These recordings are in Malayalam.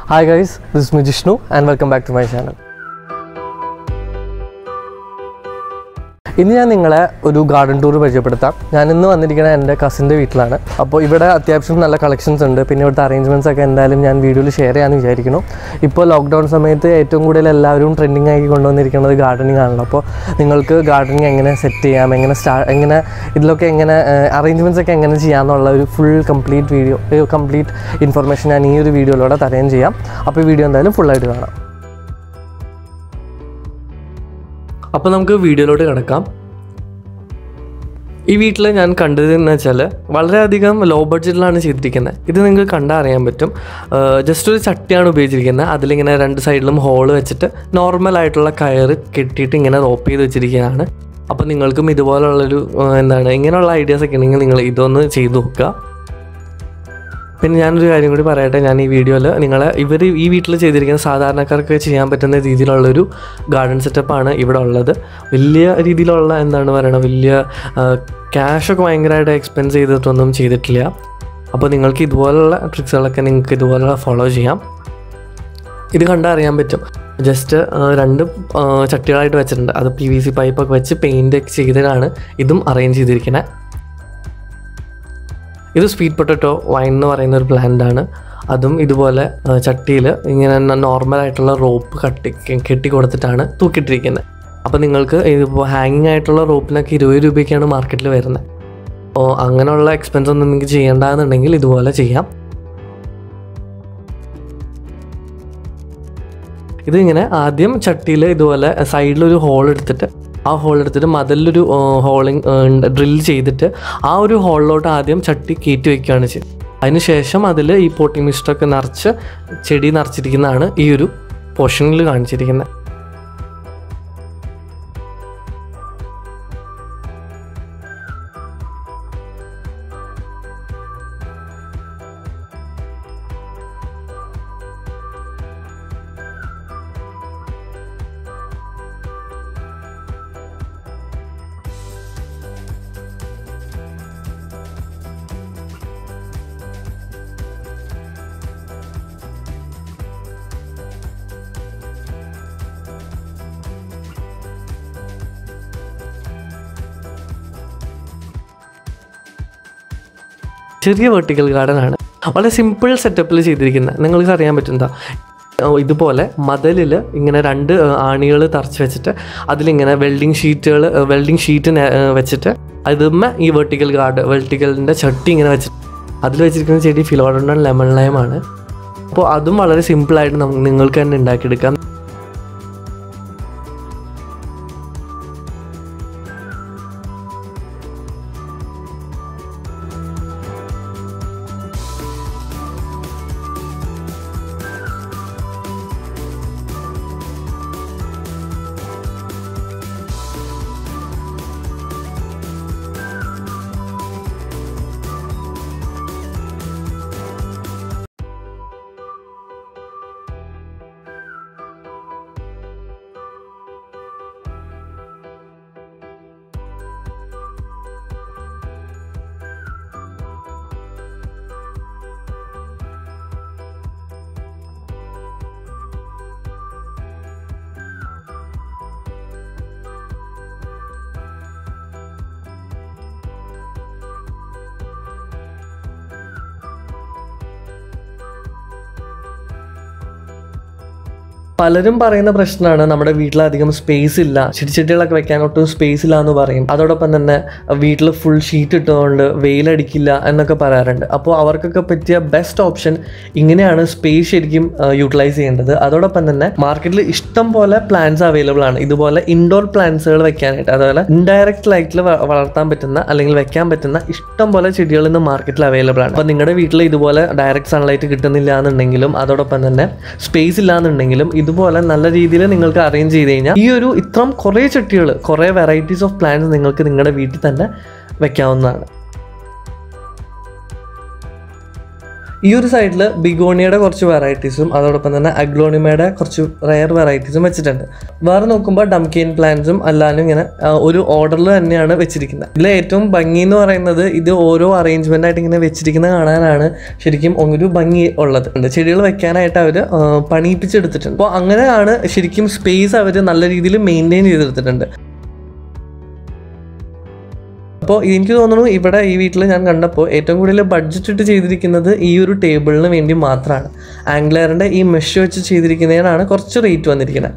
hi guys this me Jishnu and welcome back to my channel ഇന്ന് ഞാൻ നിങ്ങളെ ഒരു ഗാർഡൻ ടൂർ പരിചയപ്പെടുത്താം ഞാൻ ഇന്ന് വന്നിരിക്കുന്നത് എൻ്റെ കസിൻ്റെ വീട്ടിലാണ് അപ്പോൾ ഇവിടെ അത്യാവശ്യം നല്ല കളക്ഷൻസ് ഉണ്ട് പിന്നെ ഇവിടുത്തെ അറേഞ്ച്മെൻറ്റ്സ് ഒക്കെ എന്തായാലും ഞാൻ വീഡിയോയിൽ ഷെയർ ചെയ്യാമെന്ന് വിചാരിക്കുന്നു ഇപ്പോൾ ലോക്ക്ഡൗൺ സമയത്ത് ഏറ്റവും കൂടുതൽ എല്ലാവരും ട്രെൻഡിങ് ആക്കി കൊണ്ടുവന്നിരിക്കുന്നത് ഗാർഡനിങ് ആണല്ലോ അപ്പോൾ നിങ്ങൾക്ക് ഗാർഡനിങ് എങ്ങനെ സെറ്റ് ചെയ്യാം എങ്ങനെ സ്റ്റാ എങ്ങനെ ഇതിലൊക്കെ എങ്ങനെ അറേഞ്ച്മെൻറ്റ്സ് ഒക്കെ എങ്ങനെ ചെയ്യാമെന്നുള്ള ഒരു full complete video complete information ഞാൻ ഈ ഒരു വീഡിയോയിലൂടെ തരുകയും ചെയ്യാം അപ്പോൾ ഈ വീഡിയോ എന്തായാലും ഫുള്ളായിട്ട് കാണാം അപ്പോൾ നമുക്ക് വീഡിയോയിലോട്ട് കിടക്കാം ഈ വീട്ടിൽ ഞാൻ കണ്ടത് എന്ന് വെച്ചാൽ വളരെയധികം ലോ ബഡ്ജറ്റിലാണ് ചെയ്തിരിക്കുന്നത് ഇത് നിങ്ങൾക്ക് കണ്ടാൽ അറിയാൻ പറ്റും ജസ്റ്റ് ഒരു ചട്ടിയാണ് ഉപയോഗിച്ചിരിക്കുന്നത് അതിലിങ്ങനെ രണ്ട് സൈഡിലും ഹോള് വെച്ചിട്ട് നോർമൽ ആയിട്ടുള്ള കയറ് കെട്ടിയിട്ട് ഇങ്ങനെ റോപ്പ് ചെയ്ത് വെച്ചിരിക്കുകയാണ് അപ്പോൾ നിങ്ങൾക്കും ഇതുപോലുള്ളൊരു ആ, എന്താണ് ഇങ്ങനെയുള്ള ഐഡിയാസ് ഒക്കെ ഉണ്ടെങ്കിൽ നിങ്ങൾ ഇതൊന്ന് ചെയ്ത് നോക്കുക പിന്നെ ഞാനൊരു കാര്യം കൂടി പറയട്ടെ ഞാൻ ഈ വീഡിയോയിൽ നിങ്ങളെ ഇവർ ഈ വീട്ടിൽ ചെയ്തിരിക്കുന്ന സാധാരണക്കാർക്ക് ചെയ്യാൻ പറ്റുന്ന രീതിയിലുള്ളൊരു ഗാർഡൻ സെറ്റപ്പാണ് ഇവിടെ ഉള്ളത് വലിയ രീതിയിലുള്ള എന്താണ് പറയണത് വലിയ ക്യാഷൊക്കെ ഭയങ്കരമായിട്ട് എക്സ്പെൻസ് ചെയ്തിട്ടൊന്നും ചെയ്തിട്ടില്ല അപ്പോൾ നിങ്ങൾക്ക് ഇതുപോലുള്ള ട്രിക്സുകളൊക്കെ നിങ്ങൾക്ക് ഇതുപോലെ ഫോളോ ചെയ്യാം ഇത് കണ്ടാൽ അറിയാൻ പറ്റും ജസ്റ്റ് രണ്ട് ആ, ചട്ടികളായിട്ട് വെച്ചിട്ടുണ്ട് അത് പി വി സി പൈപ്പൊക്കെ വെച്ച് പെയിൻ്റ് ഒക്കെ ചെയ്തിട്ടാണ് ഇതും അറേഞ്ച് ചെയ്തിരിക്കുന്നത് ഇത് സ്വീറ്റ് പൊട്ടറ്റോ വൈൻ എന്ന് പറയുന്ന ഒരു പ്ലാന്റ് ആണ് അതും ഇതുപോലെ ചട്ടിയിൽ ഇങ്ങനെ നോർമൽ ആയിട്ടുള്ള റോപ്പ് കട്ടി കെട്ടി കൊടുത്തിട്ടാണ് തൂക്കിയിട്ടിരിക്കുന്നത് അപ്പോൾ നിങ്ങൾക്ക് ഇതിപ്പോൾ ഹാങ്ങിങ് ആയിട്ടുള്ള റോപ്പിനൊക്കെ ഇരുപത് രൂപയ്ക്കാണ് മാർക്കറ്റിൽ വരുന്നത് അപ്പോൾ അങ്ങനെയുള്ള എക്സ്പെൻസ് ഒന്നും നിങ്ങൾക്ക് ചെയ്യേണ്ടതെന്നുണ്ടെങ്കിൽ ഇതുപോലെ ചെയ്യാം ഇതിങ്ങനെ ആദ്യം ചട്ടിയിൽ ഇതുപോലെ സൈഡിലൊരു ഹോൾ എടുത്തിട്ട് ആ ഹോൾ എടുത്തിട്ട് മതിലൊരു ഹോളിങ് ഡ്രിൽ ചെയ്തിട്ട് ആ ഒരു ഹോളിലോട്ട് ആദ്യം ചട്ടി കയറ്റി വയ്ക്കുകയാണ് ചെയ്യുന്നത് അതിനുശേഷം അതിൽ ഈ പോട്ടിംഗ് മിസ്റ്റൊക്കെ നിറച്ച് ചെടി നിറച്ചിരിക്കുന്നതാണ് ഈ ഒരു പോർഷനിൽ കാണിച്ചിരിക്കുന്നത് ചെറിയ വെർട്ടിക്കൽ ഗാർഡൻ ആണ് വളരെ സിമ്പിൾ സെറ്റപ്പിൽ ചെയ്തിരിക്കുന്നത് നിങ്ങൾക്ക് അറിയാൻ പറ്റും എന്താ ഓ, ഇതുപോലെ മതിലിൽ ഇങ്ങനെ രണ്ട് ആണികൾ തറച്ച് വെച്ചിട്ട് അതിലിങ്ങനെ വെൽഡിങ് ഷീറ്റുകൾ വെൽഡിങ് ഷീറ്റ് വെച്ചിട്ട് അതുമ്മ ഈ വെർട്ടിക്കൽ ഗാർഡ് വെർട്ടിക്കലിൻ്റെ ചട്ടി ഇങ്ങനെ വെച്ചിട്ട് അതിൽ വെച്ചിരിക്കുന്ന ചെടി ഫിലോഡോൺ ലെമൺ ലയമാണ് അപ്പോൾ അതും വളരെ സിമ്പിളായിട്ട് നമുക്ക് നിങ്ങൾക്ക് തന്നെ ഉണ്ടാക്കിയെടുക്കാം പലരും പറയുന്ന പ്രശ്നമാണ് നമ്മുടെ വീട്ടിലധികം സ്പേസ് ഇല്ല ചെടിച്ചട്ടികളൊക്കെ വെക്കാൻ ഒട്ടും സ്പേസ് ഇല്ല എന്ന് പറയും അതോടൊപ്പം തന്നെ വീട്ടിൽ ഫുൾ ഷീറ്റ് ഇട്ടുകൊണ്ട് വെയിലടിക്കില്ല എന്നൊക്കെ പറയാറുണ്ട് അപ്പോൾ അവർക്കൊക്കെ പറ്റിയ ബെസ്റ്റ് ഓപ്ഷൻ ഇങ്ങനെയാണ് സ്പേസ് ശരിക്കും യൂട്ടിലൈസ് ചെയ്യേണ്ടത് അതോടൊപ്പം തന്നെ മാർക്കറ്റിൽ ഇഷ്ടം പോലെ പ്ലാന്റ്സ് അവൈലബിൾ ആണ് ഇതുപോലെ ഇൻഡോർ പ്ലാന്റ്സുകൾ വെക്കാനായിട്ട് അതുപോലെ ഇൻഡയറക്റ്റ് ലൈറ്റിൽ വളർത്താൻ പറ്റുന്ന അല്ലെങ്കിൽ വെക്കാൻ പറ്റുന്ന ഇഷ്ടം പോലെ ചെടികൾ ഇന്ന് മാർക്കറ്റിൽ അവൈലബിൾ ആണ് അപ്പോൾ നിങ്ങളുടെ വീട്ടിൽ ഇതുപോലെ ഡയറക്റ്റ് സൺലൈറ്റ് കിട്ടുന്നില്ല എന്നുണ്ടെങ്കിലും അതോടൊപ്പം തന്നെ സ്പേസ് ഇല്ല എന്നുണ്ടെങ്കിലും ഇതുപോലെ നല്ല രീതിയിൽ നിങ്ങൾക്ക് അറേഞ്ച് ചെയ്ത് കഴിഞ്ഞാൽ ഈ ഒരു ഇത്രം കുറേ ചെട്ടികൾ കുറേ വെറൈറ്റീസ് ഓഫ് പ്ലാന്റ്സ് നിങ്ങൾക്ക് നിങ്ങളുടെ വീട്ടിൽ തന്നെ വെക്കാവുന്നതാണ് ഈ ഒരു സൈഡിൽ ബിഗോണിയുടെ കുറച്ച് വെറൈറ്റീസും അതോടൊപ്പം തന്നെ അഗ്ലോണിമയുടെ കുറച്ച് റയർ വെറൈറ്റീസും വെച്ചിട്ടുണ്ട് വേറെ നോക്കുമ്പോൾ ഡംകെയിൻ പ്ലാന്റ്സും അല്ലാനും ഇങ്ങനെ ആ, ഒരു ഓർഡറിൽ തന്നെയാണ് വെച്ചിരിക്കുന്നത് ഇതിലെ ഏറ്റവും ഭംഗി എന്ന് പറയുന്നത് ഇത് ഓരോ അറേഞ്ച്മെൻ്റ് ആയിട്ട് ഇങ്ങനെ വെച്ചിരിക്കുന്നത് കാണാനാണ് ശരിക്കും ഒരു ഭംഗി ഉള്ളത് ഉണ്ട് ചെടികൾ വെക്കാനായിട്ട് അവർ പണിയിപ്പിച്ചെടുത്തിട്ടുണ്ട് അപ്പോൾ അങ്ങനെയാണ് ശരിക്കും സ്പേസ് അവർ നല്ല രീതിയിൽ മെയിൻറ്റെയിൻ ചെയ്തെടുത്തിട്ടുണ്ട് അപ്പോൾ എനിക്ക് തോന്നുന്നു ഇവിടെ ഈ വീട്ടിൽ ഞാൻ കണ്ടപ്പോൾ ഏറ്റവും കൂടുതൽ ബഡ്ജറ്റ് ഇട്ട് ചെയ്തിരിക്കുന്നത് ഈ ഒരു ടേബിളിന് വേണ്ടി മാത്രമാണ് ആംഗ്ലറിൻ്റെ ഈ മെഷ് വെച്ച് ചെയ്തിരിക്കുന്നതിനാണ് കുറച്ച് റേറ്റ് വന്നിരിക്കുന്നത്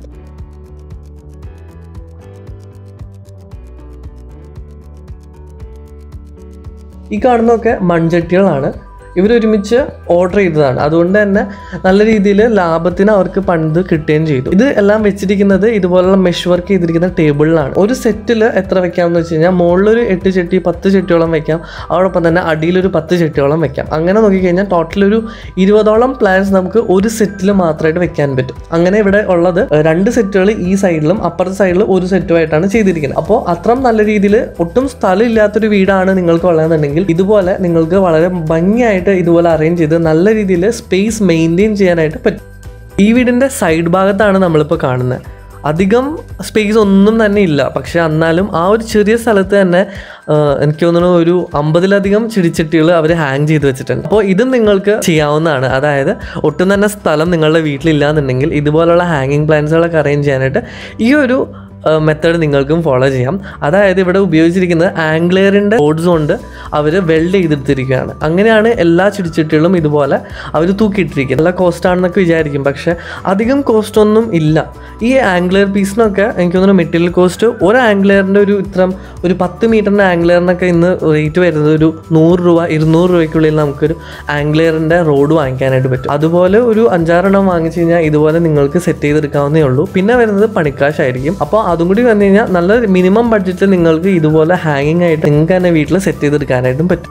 ഈ കാണുന്നതൊക്കെ മൺചട്ടികളാണ് ഇവരൊരുമിച്ച് ഓർഡർ ചെയ്തതാണ് അതുകൊണ്ട് തന്നെ നല്ല രീതിയിൽ ലാഭത്തിന് അവർക്ക് പണ്ട് കിട്ടുകയും ചെയ്തു ഇത് എല്ലാം വെച്ചിരിക്കുന്നത് ഇതുപോലുള്ള മെഷ് വർക്ക് ചെയ്തിരിക്കുന്ന ടേബിളിലാണ് ഒരു സെറ്റിൽ എത്ര വെക്കാമെന്ന് വെച്ച് കഴിഞ്ഞാൽ മുകളിലൊരു എട്ട് ചട്ടി പത്ത് ചട്ടിയോളം വെക്കാം അതോടൊപ്പം തന്നെ അടിയിലൊരു പത്ത് ചട്ടിയോളം വെക്കാം അങ്ങനെ നോക്കിക്കഴിഞ്ഞാൽ ടോട്ടൽ ഒരു ഇരുപതോളം പ്ലാന്റ്സ് നമുക്ക് ഒരു സെറ്റിൽ മാത്രമായിട്ട് വെക്കാൻ പറ്റും അങ്ങനെ ഇവിടെ ഉള്ളത് ഏഹ്, രണ്ട് സെറ്റുകൾ ഈ സൈഡിലും അപ്പുറത്തെ സൈഡിൽ ഒരു സെറ്റുമായിട്ടാണ് ചെയ്തിരിക്കുന്നത് അപ്പോൾ അത്രയും നല്ല രീതിയിൽ ഒട്ടും സ്ഥലം ഇല്ലാത്തൊരു വീടാണ് നിങ്ങൾക്ക് ഉള്ളതെന്നുണ്ടെങ്കിൽ ഇതുപോലെ നിങ്ങൾക്ക് വളരെ ഭംഗിയായിട്ട് ഇതുപോലെ അറേഞ്ച് ചെയ്ത് നല്ല രീതിയിൽ സ്പേസ് മെയിൻറ്റെയിൻ ചെയ്യാനായിട്ട് പറ്റും ഈ വീടിൻ്റെ സൈഡ് ഭാഗത്താണ് നമ്മളിപ്പോൾ കാണുന്നത് അധികം സ്പേസ് ഒന്നും തന്നെ ഇല്ല പക്ഷെ എന്നാലും ആ ഒരു ചെറിയ സ്ഥലത്ത് തന്നെ ആ, എനിക്ക് തോന്നുന്നു ഒരു അമ്പതിലധികം ചെടിച്ചട്ടികൾ അവർ ഹാങ് ചെയ്ത് വെച്ചിട്ടുണ്ട് അപ്പോൾ ഇതും നിങ്ങൾക്ക് ചെയ്യാവുന്നതാണ് അതായത് ഒട്ടും തന്നെ സ്ഥലം നിങ്ങളുടെ വീട്ടിലില്ലാന്നുണ്ടെങ്കിൽ ഇതുപോലുള്ള ഹാങ്ങിങ് പ്ലാന്റ്സുകളൊക്കെ അറേഞ്ച് ചെയ്യാനായിട്ട് ഈ ഒരു മെത്തേഡ് നിങ്ങൾക്കും ഫോളോ ചെയ്യാം അതായത് ഇവിടെ ഉപയോഗിച്ചിരിക്കുന്നത് ആംഗ്ലെയറിൻ്റെ ബോർഡ്സ് കൊണ്ട് അവർ വെൽഡ് ചെയ്തെടുത്തിരിക്കുകയാണ് അങ്ങനെയാണ് എല്ലാ ചെടിച്ചട്ടികളും ഇതുപോലെ അവർ തൂക്കിയിട്ടിരിക്കുന്നത് നല്ല കോസ്റ്റ് ആണെന്നൊക്കെ വിചാരിക്കും പക്ഷേ അധികം കോസ്റ്റ് ഒന്നും ഇല്ല ഈ ആംഗ്ലെയർ പീസിനൊക്കെ എനിക്ക് തോന്നുന്നു മെറ്റീരിയൽ കോസ്റ്റ് ഒരു ആംഗ്ലെയറിൻ്റെ ഒരു ഇത്രം ഒരു പത്ത് മീറ്ററിൻ്റെ ആംഗ്ലെയറിനൊക്കെ ഇന്ന് റേറ്റ് വരുന്നത് ഒരു നൂറ് രൂപ ഇരുന്നൂറ് രൂപയ്ക്കുള്ളിൽ നമുക്കൊരു ആംഗ്ലെയറിൻ്റെ റോഡ് വാങ്ങിക്കാനായിട്ട് പറ്റും അതുപോലെ ഒരു അഞ്ചാറെണ്ണം വാങ്ങിച്ചു കഴിഞ്ഞാൽ ഇതുപോലെ നിങ്ങൾക്ക് സെറ്റ് ചെയ്തെടുക്കാവുന്നേ ഉള്ളൂ പിന്നെ വരുന്നത് പണിക്കാശായിരിക്കും അപ്പോൾ അതും കൂടി വന്നു കഴിഞ്ഞാൽ നല്ല മിനിമം ബഡ്ജറ്റിൽ നിങ്ങൾക്ക് ഇതുപോലെ ഹാങ്ങിങ് ആയിട്ട് നിങ്ങൾക്ക് തന്നെ വീട്ടിൽ സെറ്റ് ചെയ്തെടുക്കാനായിട്ടും പറ്റും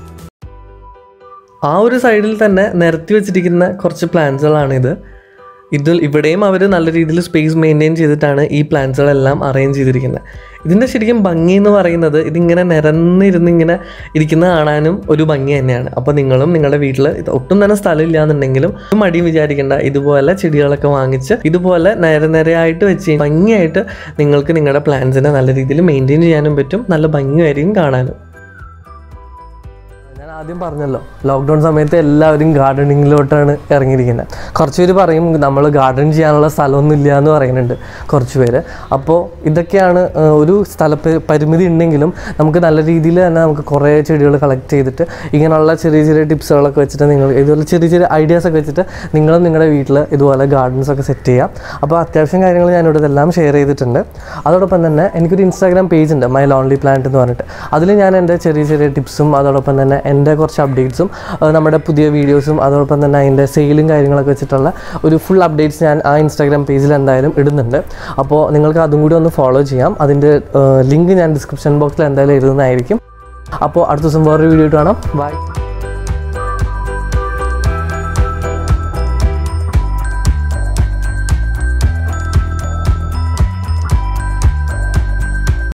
ആ ഒരു സൈഡിൽ തന്നെ നിരത്തി വെച്ചിരിക്കുന്ന കുറച്ച് പ്ലാന്റ്സുകളാണിത് ഇതിൽ ഇവിടെയും അവർ നല്ല രീതിയിൽ സ്പേസ് മെയിൻറ്റെയിൻ ചെയ്തിട്ടാണ് ഈ പ്ലാന്റ്സുകളെല്ലാം അറേഞ്ച് ചെയ്തിരിക്കുന്നത് ഇതിൻ്റെ ശരിക്കും ഭംഗി എന്ന് പറയുന്നത് ഇതിങ്ങനെ നിരന്നിരുന്ന് ഇങ്ങനെ ഇരിക്കുന്ന കാണാനും ഒരു ഭംഗി തന്നെയാണ് അപ്പോൾ നിങ്ങളും നിങ്ങളുടെ വീട്ടിൽ ഇത് ഒട്ടും തന്നെ സ്ഥലമില്ല എന്നുണ്ടെങ്കിലും ഒരു മടിയും വിചാരിക്കേണ്ട ഇതുപോലെ ചെടികളൊക്കെ വാങ്ങിച്ച് ഇതുപോലെ നേര നേരെയായിട്ട് വെച്ച് ഭംഗിയായിട്ട് നിങ്ങൾക്ക് നിങ്ങളുടെ പ്ലാന്റ്സിനെ നല്ല രീതിയിൽ മെയിൻറ്റെയിൻ ചെയ്യാനും പറ്റും നല്ല ഭംഗിയായിരിക്കും കാണാനും ഞാൻ ആദ്യം പറഞ്ഞല്ലോ ലോക്ക്ഡൗൺ സമയത്ത് എല്ലാവരും ഗാർഡനിങ്ങിലോട്ടാണ് ഇറങ്ങിയിരിക്കുന്നത് കുറച്ച് പേര് പറയും നമ്മൾ ഗാർഡൻ ചെയ്യാനുള്ള സ്ഥലമൊന്നും ഇല്ല എന്ന് പറയുന്നുണ്ട് കുറച്ച് പേര് അപ്പോൾ ഇതൊക്കെയാണ് ആ, ഒരു സ്ഥല പ- പരിമിതി ഉണ്ടെങ്കിലും നമുക്ക് നല്ല രീതിയിൽ തന്നെ നമുക്ക് കുറേ ചെടികൾ കളക്ട് ചെയ്തിട്ട് ഇങ്ങനെയുള്ള ചെറിയ ചെറിയ ടിപ്സുകളൊക്കെ വെച്ചിട്ട് നിങ്ങൾ ഇതുപോലെ ചെറിയ ചെറിയ ഐഡിയാസ് ഒക്കെ വെച്ചിട്ട് നിങ്ങളും നിങ്ങളുടെ വീട്ടിൽ ഇതുപോലെ ഗാർഡൻസ് ഒക്കെ സെറ്റ് ചെയ്യാം അപ്പോൾ അത്യാവശ്യം കാര്യങ്ങൾ ഞാനിവിടെ ഇതെല്ലാം ഷെയർ ചെയ്തിട്ടുണ്ട് അതോടൊപ്പം തന്നെ എനിക്കൊരു ഇൻസ്റ്റാഗ്രാം പേജ് ഉണ്ട് മൈ ലോൺലി പ്ലാന്റ് എന്ന് പറഞ്ഞിട്ട് അതിൽ ഞാൻ എൻ്റെ ചെറിയ ചെറിയ ടിപ്സും അതോടൊപ്പം തന്നെ എൻ്റെ കുറച്ച് അപ്ഡേറ്റ്സും നമ്മുടെ പുതിയ വീഡിയോസും അതോടൊപ്പം തന്നെ അതിൻ്റെ സെയിലും കാര്യങ്ങളൊക്കെ വെച്ചിട്ടുള്ള ഒരു ഫുൾ അപ്ഡേറ്റ്സ് ഞാൻ ആ ഇൻസ്റ്റാഗ്രാം പേജിൽ എന്തായാലും ഇടുന്നുണ്ട് അപ്പോൾ നിങ്ങൾക്ക് അതും കൂടി ഒന്ന് ഫോളോ ചെയ്യാം അതിൻ്റെ ലിങ്ക് ഞാൻ ഡിസ്ക്രിപ്ഷൻ ബോക്സിൽ എന്തായാലും എഴുതുന്നതായിരിക്കും അപ്പോൾ അടുത്ത ദിവസം വേറൊരു വീഡിയോ കാണാം ബൈ